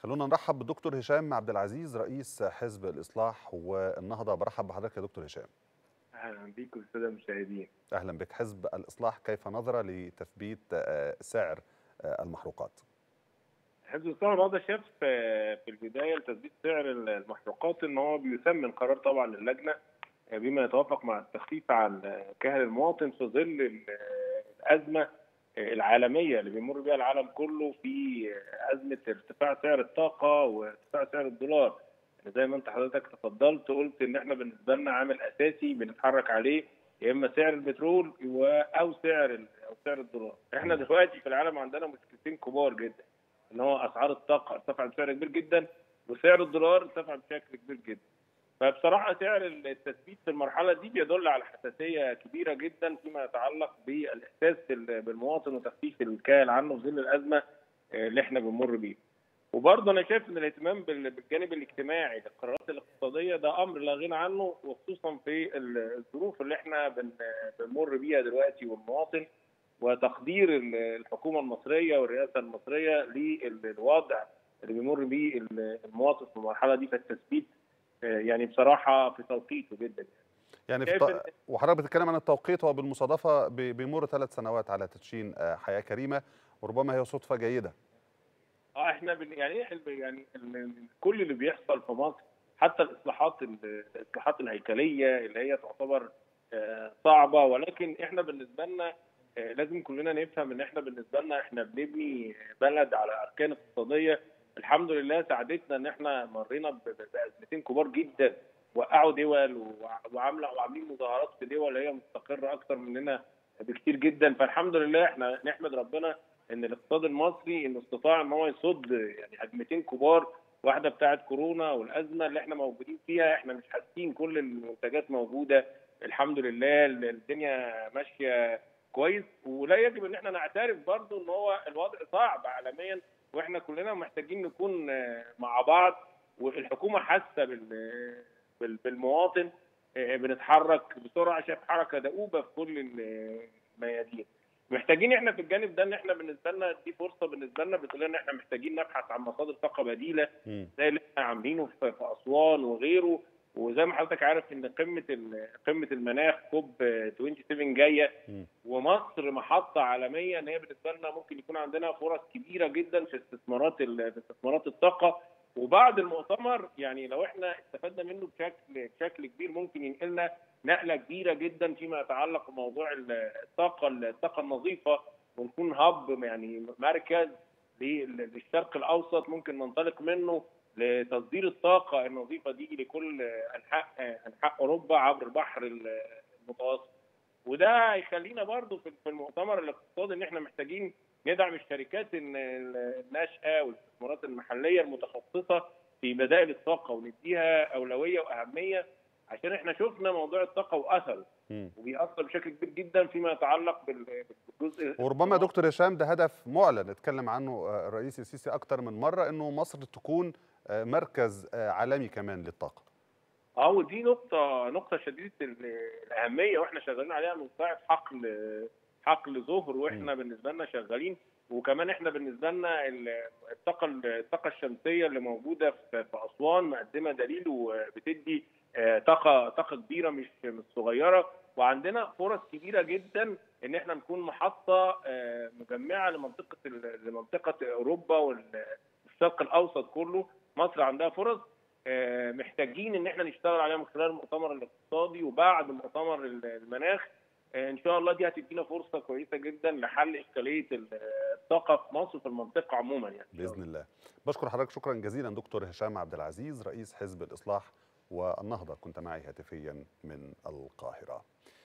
خلونا نرحب بالدكتور هشام عبد العزيز رئيس حزب الاصلاح والنهضه برحب بحضرتك يا دكتور هشام اهلا بيكم الساده المشاهدين اهلا بك حزب الاصلاح كيف نظر لتثبيت سعر المحروقات حزب الاصلاح والنهضه شاف في البدايه لتثبيت سعر المحروقات ان هو بيثمن قرار طبعا اللجنه بما يتوافق مع التخفيف عن كاهل المواطن في ظل الازمه العالميه اللي بيمر بها العالم كله في ازمه ارتفاع سعر الطاقه وارتفاع سعر الدولار زي ما انت حضرتك تفضلت قلت ان احنا بالنسبه لنا عامل اساسي بنتحرك عليه يا اما سعر البترول او سعر او سعر الدولار احنا دلوقتي في العالم عندنا مشكلتين كبار جدا ان هو اسعار الطاقه ارتفعت بسعر كبير جدا وسعر الدولار ارتفع بشكل كبير جدا فبصراحه سعر التثبيت في المرحله دي بيدل على حساسيه كبيره جدا فيما يتعلق بالاحساس بالمواطن وتخفيف الكاهل عنه في ظل الازمه اللي احنا بنمر بيها. وبرضه انا شايف ان الاهتمام بالجانب الاجتماعي للقرارات الاقتصاديه ده امر لا غنى عنه وخصوصا في الظروف اللي احنا بنمر بيها دلوقتي والمواطن وتقدير الحكومه المصريه والرئاسه المصريه للوضع اللي بيمر بيه المواطن في المرحله دي فالتثبيت يعني بصراحه في توقيته جدا يعني في ط... وحضرتك بتتكلم عن التوقيت هو بالمصادفه بيمر ثلاث سنوات على تدشين حياه كريمه وربما هي صدفه جيده اه احنا بن... يعني يعني كل اللي بيحصل في مصر حتى الاصلاحات الاصلاحات الهيكليه اللي هي تعتبر صعبه ولكن احنا بالنسبه لنا لازم كلنا نفهم ان احنا بالنسبه لنا احنا بنبني بلد على اركان اقتصاديه الحمد لله ساعدتنا ان احنا مرينا بازمتين كبار جدا وقعوا دول وعامله وعاملين مظاهرات في دول هي مستقره اكثر مننا بكتير جدا فالحمد لله احنا نحمد ربنا ان الاقتصاد المصري انه استطاع ان هو يصد يعني هجمتين كبار واحده بتاعه كورونا والازمه اللي احنا موجودين فيها احنا مش حاسين كل المنتجات موجوده الحمد لله الدنيا ماشيه كويس ولا يجب ان احنا نعترف برضو ان هو الوضع صعب عالميا واحنا كلنا محتاجين نكون مع بعض والحكومه حاسه بالمواطن بنتحرك بسرعه شايف حركه دؤوبه في كل الميادين محتاجين احنا في الجانب ده ان احنا بالنسبه لنا دي فرصه بالنسبه لنا بتقول لنا احنا محتاجين نبحث عن مصادر طاقه بديله زي اللي احنا عاملينه في اسوان وغيره وزي ما حضرتك عارف ان قمه قمه المناخ كوب 27 جايه ومصر محطه عالميه ان هي بالنسبه لنا ممكن يكون عندنا فرص كبيره جدا في استثمارات في استثمارات الطاقه وبعد المؤتمر يعني لو احنا استفدنا منه بشكل بشكل كبير ممكن ينقلنا نقله كبيره جدا فيما يتعلق بموضوع الطاقه الطاقه النظيفه ونكون هب يعني مركز للشرق الاوسط ممكن ننطلق منه لتصدير الطاقه النظيفه دي لكل انحاء انحاء اوروبا عبر البحر المتوسط وده هيخلينا برضو في المؤتمر الاقتصادي ان احنا محتاجين ندعم الشركات الناشئه والاستثمارات المحليه المتخصصه في بدائل الطاقه ونديها اولويه واهميه عشان احنا شفنا موضوع الطاقه واثره وبيأثر بشكل كبير جدا فيما يتعلق بالجزء وربما دكتور هشام ده هدف معلن اتكلم عنه الرئيس السيسي اكتر من مره انه مصر تكون مركز عالمي كمان للطاقه. اه ودي نقطه نقطه شديده الاهميه واحنا شغالين عليها من ساعه حقل حقل ظهر واحنا بالنسبه لنا شغالين وكمان احنا بالنسبه لنا الطاقه الطاقه الشمسيه اللي موجوده في اسوان مقدمه دليل وبتدي طاقه طاقه كبيره مش مش صغيره وعندنا فرص كبيره جدا ان احنا نكون محطه مجمعه لمنطقه لمنطقه اوروبا والشرق الاوسط كله مصر عندها فرص محتاجين ان احنا نشتغل عليها من خلال المؤتمر الاقتصادي وبعد مؤتمر المناخ ان شاء الله دي هتدينا فرصه كويسه جدا لحل اشكاليه الطاقه في مصر وفي المنطقه عموما يعني باذن الله بشكر حضرتك شكرا جزيلا دكتور هشام عبد العزيز رئيس حزب الاصلاح والنهضه كنت معي هاتفيا من القاهره